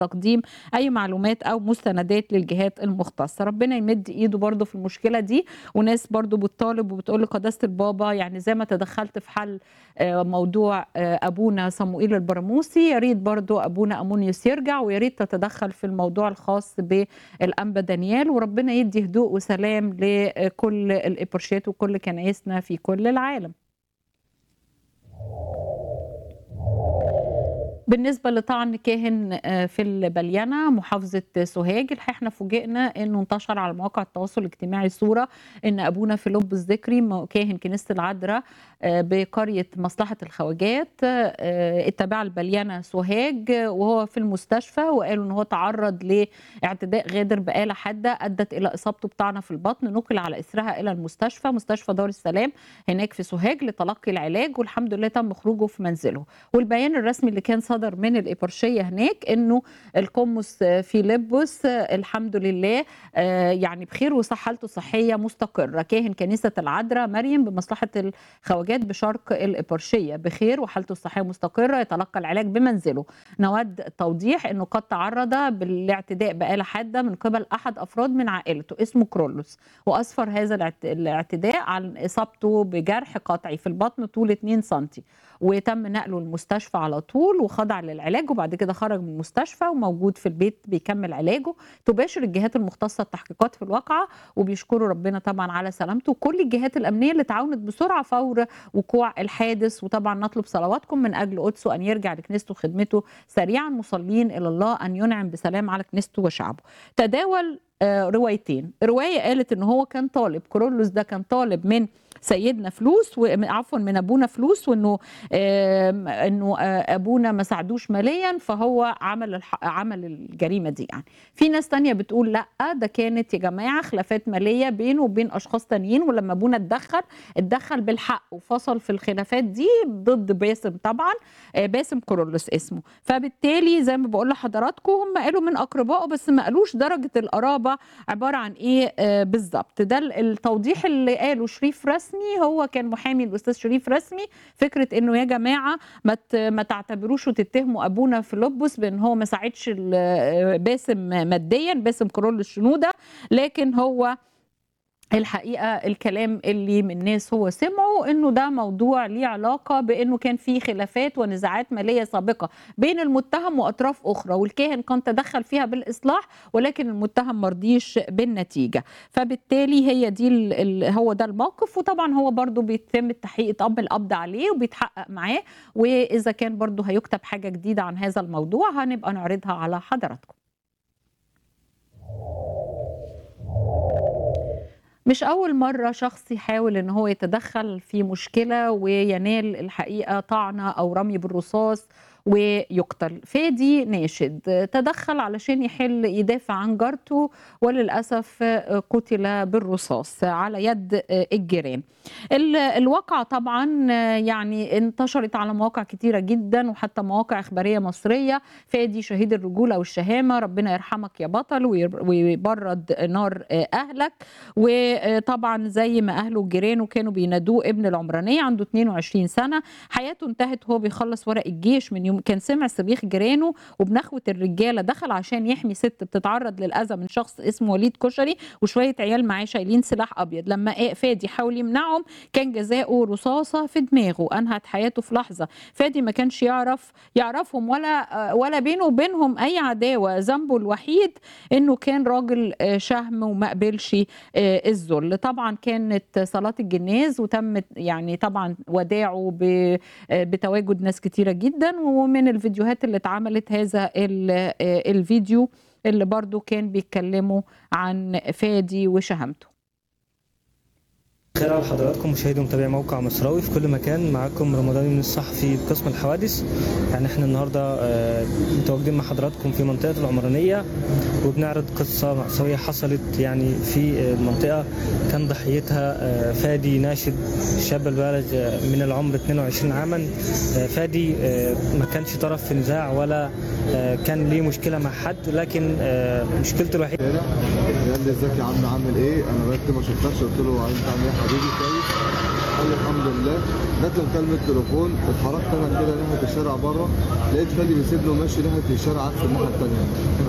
تقديم اي معلومات او مستندات للجهات المختصه ربنا يمد ايده برضه في المشكله دي وناس برضه بتطالب وبتقول لقداسه البابا يعني زي ما تدخلت في حل موضوع ابونا صموئيل البراموسي يا ريت برضه ابونا امونيوس يرجع ويا ريت تتدخل في الموضوع الخاص بالانبا دانيال وربنا يدي هدوء وسلام لكل الابرشات وكل كنايسنا في كل العالم بالنسبه لطعن كاهن في البلينه محافظه سوهاج الحقيقه احنا فوجئنا انه انتشر على مواقع التواصل الاجتماعي صوره ان ابونا فيلوب الذكري كاهن كنيسه العذراء بقريه مصلحه الخواجات التابعه البلينه سوهاج وهو في المستشفى وقالوا ان هو تعرض لاعتداء غادر بآلة حاده ادت الى اصابته بطعنه في البطن نقل على اثرها الى المستشفى مستشفى دار السلام هناك في سوهاج لتلقي العلاج والحمد لله تم خروجه في منزله والبيان الرسمي اللي كان صدر من الإبرشية هناك أنه القمص فيلبس الحمد لله يعني بخير وصحته صحية مستقرة كاهن كنيسة العذراء مريم بمصلحة الخواجات بشرق الإبرشية بخير وحالته الصحية مستقرة يتلقى العلاج بمنزله نود توضيح أنه قد تعرض بالاعتداء بآلة حادة من قبل أحد أفراد من عائلته اسمه كرولوس وأسفر هذا الاعتداء عن إصابته بجرح قطعي في البطن طول 2 سم وتم نقله المستشفى على طول وخضع للعلاج وبعد كده خرج من المستشفى وموجود في البيت بيكمل علاجه تباشر الجهات المختصه التحقيقات في الواقعه وبيشكروا ربنا طبعا على سلامته وكل الجهات الامنيه اللي تعاونت بسرعه فور وقوع الحادث وطبعا نطلب صلواتكم من اجل قدسه ان يرجع لكنيسته وخدمته سريعا مصلين الى الله ان ينعم بسلام على كنيسته وشعبه تداول روايتين روايه قالت ان هو كان طالب كورولوس ده كان طالب من سيدنا فلوس عفوا من ابونا فلوس وانه انه ابونا ما ساعدوش ماليا فهو عمل عمل الجريمه دي يعني في ناس تانية بتقول لا ده كانت يا جماعه خلافات ماليه بينه وبين اشخاص تانيين ولما ابونا اتدخل اتدخل بالحق وفصل في الخلافات دي ضد باسم طبعا باسم كورولوس اسمه فبالتالي زي ما بقول لحضراتكم هم قالوا من اقربائه بس ما قالوش درجه القرابه عباره عن ايه بالظبط ده التوضيح اللي قاله شريف رسمي هو كان محامي الاستاذ شريف رسمي فكره انه يا جماعه ما ما تعتبروش وتتهموا ابونا فيلبس بان هو ما ساعدش باسم ماديا باسم كرول الشنوده لكن هو الحقيقه الكلام اللي من الناس هو سمعه انه ده موضوع ليه علاقه بانه كان في خلافات ونزاعات ماليه سابقه بين المتهم واطراف اخرى والكاهن كان تدخل فيها بالاصلاح ولكن المتهم مرضيش بالنتيجه فبالتالي هي دي ال ال هو ده الموقف وطبعا هو برضو بيتم التحقيق طب القبض عليه وبيتحقق معاه واذا كان برضو هيكتب حاجه جديده عن هذا الموضوع هنبقى نعرضها على حضراتكم مش أول مرة شخص يحاول إن هو يتدخل في مشكلة وينال الحقيقة طعنة أو رمي بالرصاص ويقتل فادي ناشد تدخل علشان يحل يدافع عن جارته وللأسف قتل بالرصاص على يد الجيران الواقعة طبعا يعني انتشرت على مواقع كتيرة جدا وحتى مواقع إخبارية مصرية فادي شهيد الرجولة والشهامة ربنا يرحمك يا بطل ويبرد نار أهلك وطبعا زي ما أهله وجيرانه كانوا بينادوه ابن العمرانية عنده 22 سنة حياته انتهت وهو بيخلص ورق الجيش من يوم كان سمع صريخ جيرانه وبنخوه الرجاله دخل عشان يحمي ست بتتعرض للاذى من شخص اسمه وليد كشري وشويه عيال معاه شايلين سلاح ابيض لما فادي حاول يمنعهم كان جزاؤه رصاصه في دماغه انهت حياته في لحظه فادي ما كانش يعرف يعرفهم ولا ولا بينه وبينهم اي عداوه ذنبه الوحيد انه كان راجل شهم وما قبلش الذل طبعا كانت صلاه الجناز وتمت يعني طبعا وداعه بتواجد ناس كتيره جدا ومن الفيديوهات اللي اتعملت هذا الفيديو اللي برضو كان بيتكلموا عن فادي وشهامته خير على حضراتكم مشاهدي ومتابعي موقع مصراوي في كل مكان معاكم رمضان من الصحفي بقسم الحوادث يعني احنا النهارده متواجدين مع حضراتكم في منطقه العمرانيه وبنعرض قصه مأساويه حصلت يعني في المنطقه كان ضحيتها فادي ناشد شاب البالغ من العمر 22 عاما فادي ما كانش طرف في نزاع ولا كان ليه مشكله مع حد لكن مشكلته الوحيده قال لي ازيك يا عم عامل ايه انا بجد ما شفتكش قلت له انت عامل ايه حبيبي كويس قال لي الحمد لله جات له مكالمه تليفون اتحركت انا كده ناحيه الشارع بره لقيت خالي بيسيبني وماشي ناحيه الشارع عكس الناحيه الثانيه